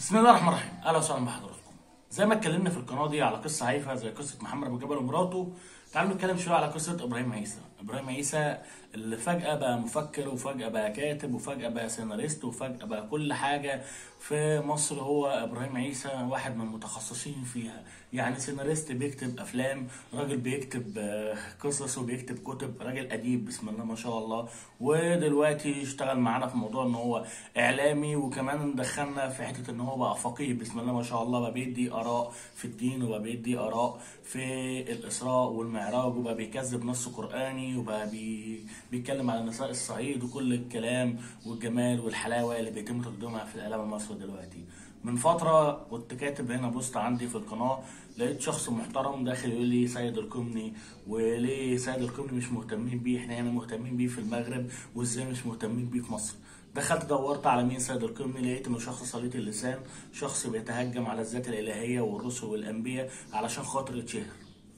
بسم الله الرحمن الرحيم اهلا وسهلا بحضراتكم زي ما اتكلمنا في القناه دي على قصه هايفه زي قصه محمد ابو جبل ومراته تعالوا نتكلم شويه على قصه ابراهيم عيسى ابراهيم عيسى اللي فجاه بقى مفكر وفجاه بقى كاتب وفجاه بقى سيناريست وفجاه بقى كل حاجه في مصر هو ابراهيم عيسى واحد من المتخصصين فيها يعني سيناريست بيكتب افلام راجل بيكتب آه، قصص وبيكتب كتب راجل اديب بسم الله ما شاء الله ودلوقتي اشتغل معانا في موضوع ان هو اعلامي وكمان دخلنا في حته ان هو بقى فقيه بسم الله ما شاء الله بقى بيدي اراء في الدين وبقى بيدي اراء في الاسراء والمعراج وبقى بيكذب نص قراني وبقى بي... بيتكلم على نساء الصعيد وكل الكلام والجمال والحلاوه اللي بيتم تقديمها في الاعلام المصري دلوقتي من فترة كنت كاتب هنا بوست عندي في القناة لقيت شخص محترم داخل يقول لي سيد القمني وليه سيد القمني مش مهتمين بيه احنا هنا مهتمين بيه في المغرب وازاي مش مهتمين بيه في مصر دخلت دورت على مين سيد القمني لقيت انه شخص صليط اللسان شخص بيتهجم على الذات الالهية والرسل والانبياء علشان خاطر يتشهر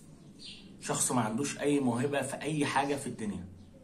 شخص ما عندوش اي موهبة في اي حاجة في الدنيا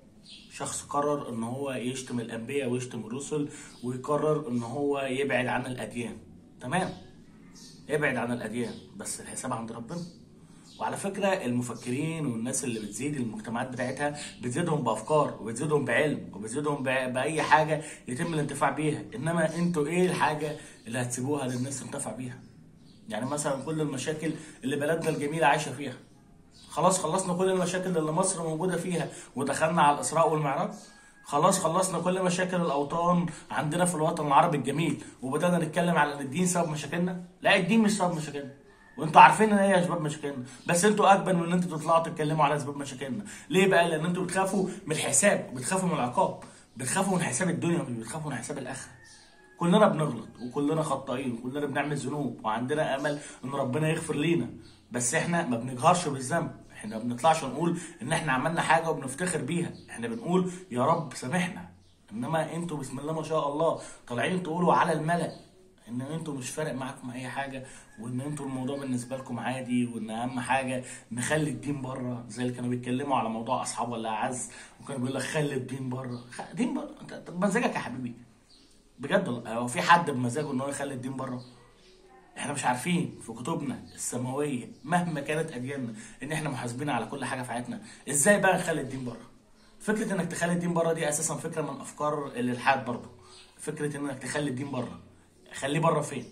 شخص قرر ان هو يشتم الانبياء ويشتم الرسل ويقرر ان هو يبعد عن الاديان تمام ابعد عن الاديان بس الحساب عند ربنا وعلى فكره المفكرين والناس اللي بتزيد المجتمعات بتاعتها بتزيدهم بافكار وبتزيدهم بعلم وبتزيدهم بأ- باي حاجه يتم الانتفاع بيها انما انتوا ايه الحاجه اللي هتسيبوها للناس تنتفع بيها يعني مثلا كل المشاكل اللي بلدنا الجميله عايشه فيها خلاص خلصنا كل المشاكل اللي مصر موجوده فيها ودخلنا على الاسراء والمعراج خلاص خلصنا كل مشاكل الاوطان عندنا في الوطن العربي الجميل وبدانا نتكلم على ان الدين سبب مشاكلنا لا الدين مش سبب مشاكلنا وانتوا عارفين ان هي اسباب مشاكلنا بس انتوا اجبن من ان انتوا تطلعوا تتكلموا على اسباب مشاكلنا ليه بقى لان انتوا بتخافوا من الحساب بتخافوا من العقاب بتخافوا من حساب الدنيا مش بتخافوا من حساب الاخره كلنا بنغلط وكلنا خطائين وكلنا بنعمل ذنوب وعندنا امل ان ربنا يغفر لينا بس احنا ما بنجهرش بالذنب احنا ما بنطلعش نقول ان احنا عملنا حاجه وبنفتخر بيها احنا بنقول يا رب سامحنا انما انتوا بسم الله ما شاء الله طالعين تقولوا على الملأ ان انتوا مش فارق معاكم اي حاجه وان انتوا الموضوع بالنسبه لكم عادي وان اهم حاجه نخلي الدين بره زي اللي كانوا بيتكلموا على موضوع اصحاب ولا اعز وكانوا بيقول لك خلي الدين بره خ- دين بره انت أنت بمزاجك يا حبيبي بجد والله هو في حد بمزاجه ان هو يخلي الدين بره احنا مش عارفين في كتبنا السماويه مهما كانت ادياننا ان احنا محاسبين على كل حاجه في حياتنا ازاي بقى نخلي الدين بره فكره انك تخلي الدين بره دي اساسا فكره من افكار الالحاد برضه فكره انك تخلي الدين بره خليه بره فين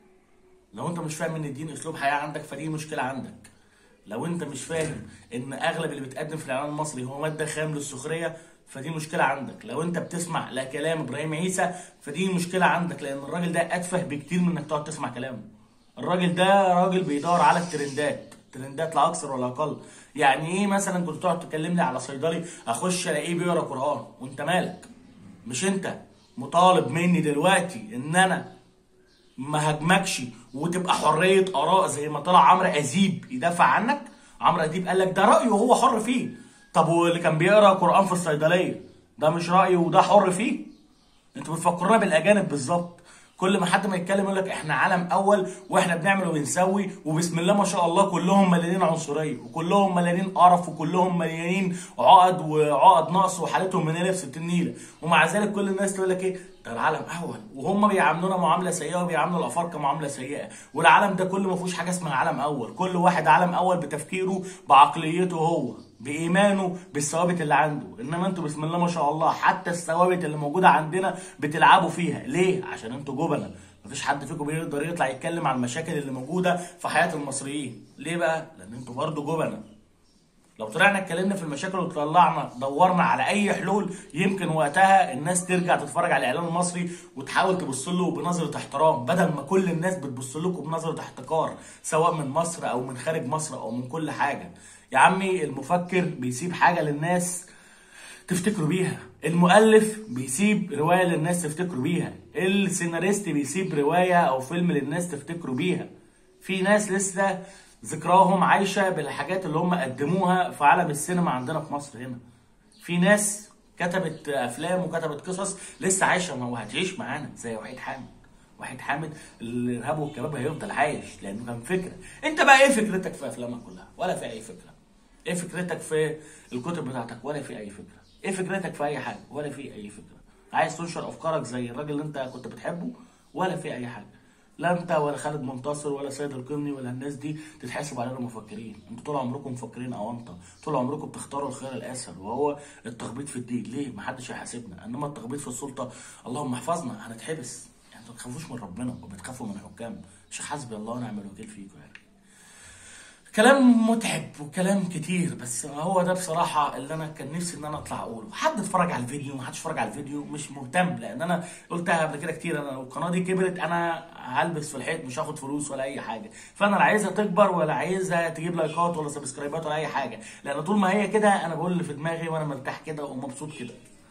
لو انت مش فاهم ان الدين اسلوب حياه عندك فدي مشكله عندك لو انت مش فاهم ان اغلب اللي بيتقدم في الاعلام المصري هو ماده خام للسخريه فدي مشكله عندك لو انت بتسمع لا كلام ابراهيم عيسى فدي مشكله عندك لان الراجل ده اتفه بكتير من انك تقعد تسمع كلامه الراجل ده راجل بيدور على الترندات ترندات لا اكثر ولا اقل يعني ايه مثلا كنت تقعد تكلمني على صيدلي اخش الاقيه بيقرا قران وانت مالك مش انت مطالب مني دلوقتي ان انا ما هاجمكش وتبقى حريه اراء زي ما طلع عمرو اديب يدافع عنك عمرو اديب قال لك ده رايه وهو حر فيه طب واللي كان بيقرا قران في الصيدليه ده مش رايه وده حر فيه انتوا بتفكرونا بالاجانب بالظبط كل ما حد ما يتكلم يقول لك احنا عالم اول واحنا بنعمل وبنسوي وبسم الله ما شاء الله كلهم مليانين عنصريه وكلهم مليانين قرف وكلهم مليانين عقد وعقد نقص وحالتهم من في 60 نيله ومع ذلك كل الناس تقول لك ايه ده العالم اول وهم بيعاملونا معامله سيئه وبيعاملوا الافارقه معامله سيئه والعالم ده كله ما فيهوش حاجه اسمها عالم اول كل واحد عالم اول بتفكيره بعقليته هو بايمانه بالثوابت اللي عنده انما انتوا بسم الله ما شاء الله حتى الثوابت اللي موجوده عندنا بتلعبوا فيها ليه عشان انتوا جبنه مفيش حد فيكم بيقدر يطلع يتكلم عن المشاكل اللي موجوده في حياه المصريين ليه بقى لان انتوا برضه جبنه لو طلعنا اتكلمنا في المشاكل وطلعنا دورنا على اي حلول يمكن وقتها الناس ترجع تتفرج على الاعلام المصري وتحاول تبص له بنظره احترام بدل ما كل الناس بتبص لكم بنظره احتقار سواء من مصر او من خارج مصر او من كل حاجه يا عمي المفكر بيسيب حاجه للناس تفتكروا بيها المؤلف بيسيب روايه للناس تفتكروا بيها السيناريست بيسيب روايه او فيلم للناس تفتكروا بيها في ناس لسه ذكراهم عايشه بالحاجات اللي هم قدموها في عالم السينما عندنا في مصر هنا في ناس كتبت افلام وكتبت قصص لسه عايشه ما هو هتعيش معانا زي وحيد حامد وحيد حامد الارهاب والكباب هيفضل عايش لانه كان فكره انت بقى ايه فكرتك في افلامك كلها ولا في اي فكره ايه فكرتك في الكتب بتاعتك ولا في اي فكره ايه فكرتك في اي حاجه ولا في اي فكره عايز تنشر افكارك زي الراجل اللي انت كنت بتحبه ولا في اي حاجه لا انت ولا خالد منتصر ولا سيد القرني ولا الناس دي تتحاسب علينا مفكرين انتوا طول عمركم مفكرين اونطه طول عمركم بتختاروا الخير الاسهل وهو التخبيط في الدين ليه ما حدش هيحاسبنا انما التخبيط في السلطه اللهم احفظنا هنتحبس يعني ما تخافوش من ربنا وبتخافوا من الحكام مش حسبي الله ونعم الوكيل فيكم يعني كلام متعب وكلام كتير بس هو ده بصراحة اللي أنا كان نفسي إن أنا أطلع أقوله، حد اتفرج على الفيديو ما حدش اتفرج على الفيديو مش مهتم لأن أنا قلتها قبل كده كتير أنا لو القناة دي كبرت أنا هلبس في الحيط مش هاخد فلوس ولا أي حاجة، فأنا لا عايزها تكبر ولا عايزها تجيب لايكات ولا سبسكرايبات ولا أي حاجة، لأن طول ما هي كده أنا بقول اللي في دماغي وأنا مرتاح كده ومبسوط كده.